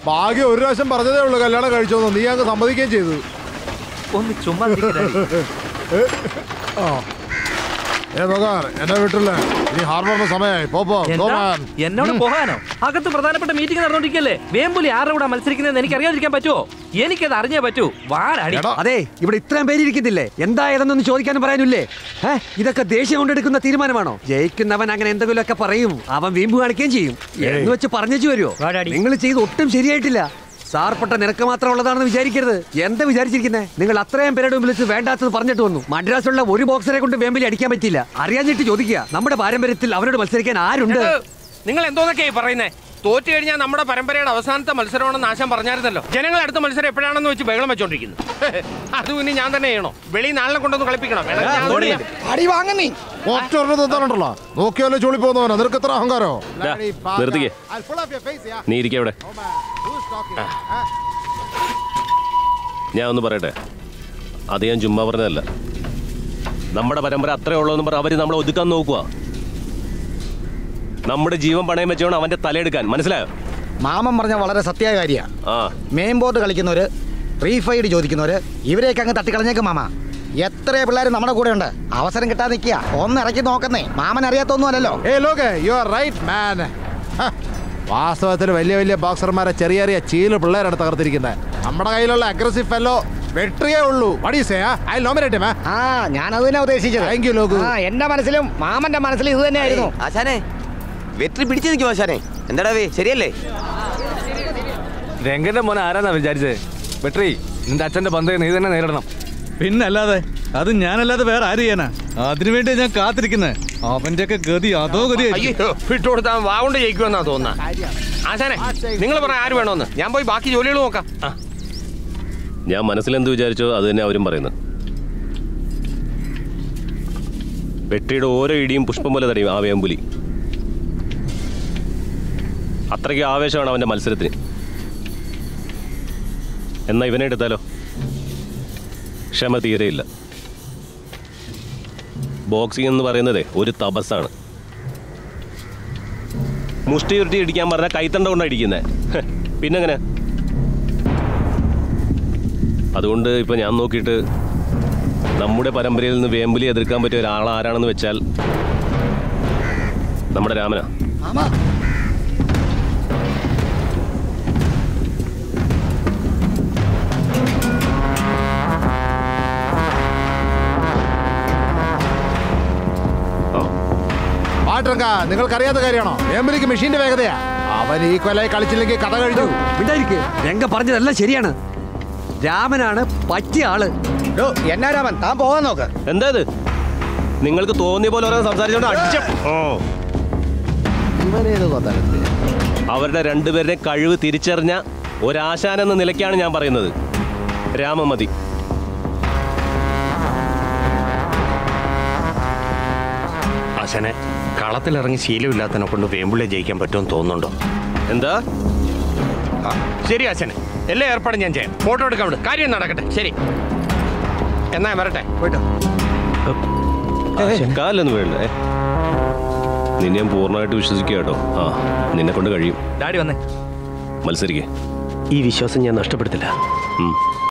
ഭാഗ്യം ഒരു പ്രാവശ്യം പറഞ്ഞതേ ഉള്ളൂ കല്യാണം കഴിച്ചോന്നു നീ അങ്ങ് സമ്മതിക്കുകയും ചെയ്തു ഒന്ന് ചുമ്മാ നിൽക്ക് ഡാഡി. ആ ഏ നോക്കാൻ എന്നെ വിട്ടില്ലേ ഇനി ഹാർബറിന് സമയമായി പോ പോ എന്താ? ഗോമാൻ എന്നോട് പോകാനോ അകത്ത് പ്രധാനപ്പെട്ട മീറ്റിംഗ് നടന്നോണ്ടിരിക്കല്ലേ വേമ്പുലി ആരുടെ കൂടെ മത്സരിക്കുന്നതെന്ന് എനിക്ക് അറിയാതിരിക്കാൻ പറ്റുമോ എനിക്കത് അറിഞ്ഞേ പറ്റൂ വാടാടി എടാ അതെ ഇവിടെ ഇത്രയും പേര് ഇരിക്കുന്നില്ലേ എന്താ ഏതെന്നൊന്ന് ചോദിക്കാനും പറയാനില്ലേ ഏ ഇതൊക്കെ ദേഷ്യം കൊണ്ടെടുക്കുന്ന തീരുമാനമാണോ ജയിക്കുന്നവൻ അങ്ങനെ എന്തെങ്കിലുമൊക്കെ പറയും അവൻ വീമ്പ് കാണിക്കുകയും ചെയ്യും എന്ന് വെച്ച് പറഞ്ഞു വരുമോ നിങ്ങൾ ചെയ്ത് ഒട്ടും ശരിയായിട്ടില്ല സാർപ്പെട്ട നിനക്ക് മാത്രം ഉള്ളതാണെന്ന് വിചാരിക്കരുത് എന്താ വിചാരിച്ചിരിക്കുന്നത് നിങ്ങൾ അത്രയും പേരുടെ മുമ്പിൽ വെച്ച് വേണ്ടാത്തത് പറഞ്ഞിട്ട് വന്നു മദ്രാസിലുള്ള ഒരു ബോക്സറെ കൊണ്ട് വേമ്പിലി അടിക്കാൻ പറ്റില്ല അറിയാഞ്ഞിട്ട് ചോദിക്കുക നമ്മുടെ പാരമ്പര്യത്തിൽ അവരോട് മത്സരിക്കാൻ ആരുണ്ട് നിങ്ങൾ എന്തോന്നൊക്കെയായി പറയുന്നേ തോറ്റു കഴിഞ്ഞാൽ നമ്മുടെ പരമ്പരയുടെ അവസാനത്തെ മത്സരമാണെന്ന് ആശാൻ പറഞ്ഞായിരുന്നല്ലോ ജനങ്ങൾ അടുത്ത മത്സരം എപ്പോഴാണെന്ന് വെച്ച് ബഹളം വെച്ചോണ്ടിരിക്കുന്നു അത് പിന്നെ ഞാൻ തന്നെ ചെയ്യണോ വെളി നാളിനെ കൊണ്ടൊന്ന് കളിപ്പിക്കണം വേണമെങ്കിൽ ഞാൻ തന്നെ ചെയ്യാം. അടി വാങ്ങുന്നീ ഒറ്റൊരെണ്ണം തന്നാലുണ്ടല്ലോ നോക്കിയാലോ ചൂളി പോകുന്നവനോ നിനക്ക് എത്ര അഹങ്കാരോ ദാ, നിർത്തിക്കേ. നീ ഇരിക്കെ അവിടെ ഞാൻ ഒന്ന് പറയട്ടെ അത് ഞാൻ ചുമ്മാ പറഞ്ഞതല്ല നമ്മുടെ പരമ്പര അത്രേ ഉള്ളൂ എന്ന് പറഞ്ഞ അവര് നമ്മളെ ഒതുക്കാൻ നോക്കുക നമ്മുടെ ജീവൻ പണയം വെച്ചോണം അവന്റെ തലയെടുക്കാൻ മനസ്സിലായോ മാമൻ പറഞ്ഞ വളരെ സത്യായ കാര്യ ആ മെയിൻ ബോർഡ് കളിക്കുന്നവര് റീഫൈഡ് ചോദിക്കുന്നവര് ഇവരെയൊക്കെ അങ്ങ് തട്ടിക്കളഞ്ഞേക്ക് മാമ എത്ര പിള്ളേർ നമ്മുടെ കൂടെ ഉണ്ട് അവസരം കിട്ടാതെ നിൽക്കുക ഒന്ന് ഇറക്കി നോക്കുന്നേ മാമൻ അറിയാത്തൊന്നും അല്ലല്ലോ ഏ ലോകെ യു ആർ റൈറ്റ് മാൻ വാസ്തവത്തിൽ വലിയ വലിയ ബോക്സർമാരെ ചെറിയ ചെറിയ ചീല് പിള്ളേരാണ് തകർത്തിരിക്കുന്നത് നമ്മുടെ കയ്യിലുള്ള അഗ്രസീവ് ഫെല്ലോ വെട്ടിയേ ഉള്ളൂ വടീസേ ഐ നോമിനേറ്റ് മാ ആ ഞാൻ അത് തന്നെ ഉദ്ദേശിച്ചത് Thank you, ലോകു. ആ എന്റെ മനസ്സിലും മാമന്റെ മനസ്സിലും ഇത് തന്നെയായിരുന്നു ആശാനെ വെற்றி പിടിച്ചു നിൽക്കും ആശാനെ എന്താടാ വേ ശരിയല്ലേ രംഗന്റെ മോനെ ആരാന്നാ വിചാരിച്ചത് വെട്രി നിന്റെ അച്ഛന്റെ പന്തയം നീ തന്നെ നേരിടണം പിന്നല്ലാതെ അത് ഞാനല്ലാതെ വേറെ ആര് ചെയ്യാനാ അതിനുവേണ്ടി ഞാൻ കാത്തിരിക്കുന്നത് അവന്റെ ഒക്കെ ഗതി അതോ ഗതി അയ്യോ വിട്ടുകൊടുത്താൽ വാവുകൊണ്ട് ജയിക്കുമെന്നാ തോന്നുന്നത് ആശാനെ നിങ്ങൾ പറഞ്ഞ ആര് വേണോന്ന് ഞാൻ പോയി ബാക്കി ജോലികൾ നോക്കാം ആ ഞാൻ മനസ്സിലെന്ത് വിചാരിച്ചോ അത് തന്നെ അവരും പറയുന്നത് വെട്ടിയുടെ ഓരോ ഇടിയും പുഷ്പം പോലെ തടയും ആ വേമ്പുലി അത്രയ്ക്ക് ആവേശമാണ് അവന്റെ മത്സരത്തിന് എന്നാ ഇവനെ എടുത്താലോ ക്ഷമ തീരെയില്ല ബോക്സിംഗ് എന്ന് പറയുന്നതേ ഒരു തപസ്സാണ് മുഷ്ടി ഉരുട്ടി ഇടിക്കാൻ പറഞ്ഞാൽ കൈത്തണ്ട കൊണ്ടാണ് ഇടിക്കുന്നത് പിന്നെങ്ങനെ അതുകൊണ്ട് ഇപ്പൊ ഞാൻ നോക്കിയിട്ട് നമ്മുടെ പരമ്പരയിൽ നിന്ന് വേമ്പുലി എതിർക്കാൻ പറ്റിയ ഒരാൾ ആരാണെന്ന് വെച്ചാൽ നമ്മുടെ രാമനാ ആ പാട്ടങ്ക നിങ്ങൾക്കറിയാത്ത കാര്യമാണോ വേമ്പലിക്ക് മെഷീന്റെ വേഗതയാ അവൻ ഈ കൊലയെ കളിച്ചില്ലെങ്കിൽ കഥ കഴിഞ്ഞു വിടായിരിക്കെ രംഗ പറഞ്ഞതെല്ലാം ശരിയാണ് രാമനാണ് പറ്റിയ ആള് ഡോ, എന്നാ രാമൻ താൻ പോകാൻ നോക്ക് എന്താ ഇത് നിങ്ങൾക്ക് തോന്നിയ പോലെ ഓരോ സംസാരിച്ചോണ്ട് അടിച്ച ഓ അവരുടെ രണ്ടുപേരുടെ കഴിവ് തിരിച്ചറിഞ്ഞ ഒരാശാൻ എന്ന നിലയ്ക്കാണ് ഞാൻ പറയുന്നത് രാമമതി ആശാനെ കളത്തിലിറങ്ങി ശീലമില്ലാത്തതിനെ കൊണ്ട് വേമ്പുള്ളിയെ ജയിക്കാൻ പറ്റുമെന്ന് തോന്നുന്നുണ്ടോ എന്താ ആ, ശരി ആശാനെ എല്ലാ ഏർപ്പാടും ഞാൻ ചെയ്യാം ഫോട്ടോ എടുക്കാൻ വിടും കാര്യം നടക്കട്ടെ ശരി എന്നാ ഞാൻ വരട്ടെ പോയിട്ടോ കാലൊന്നും വേണ്ട ഏ. നിന്നെ ഞാൻ പൂർണ്ണമായിട്ട് വിശ്വസിക്കുക കേട്ടോ ആ നിന്നെ കൊണ്ട് കഴിയും ഡാഡി വന്നേ മത്സരിക്കേ ഈ വിശ്വാസം ഞാൻ നഷ്ടപ്പെടുത്തില്ല ഉം.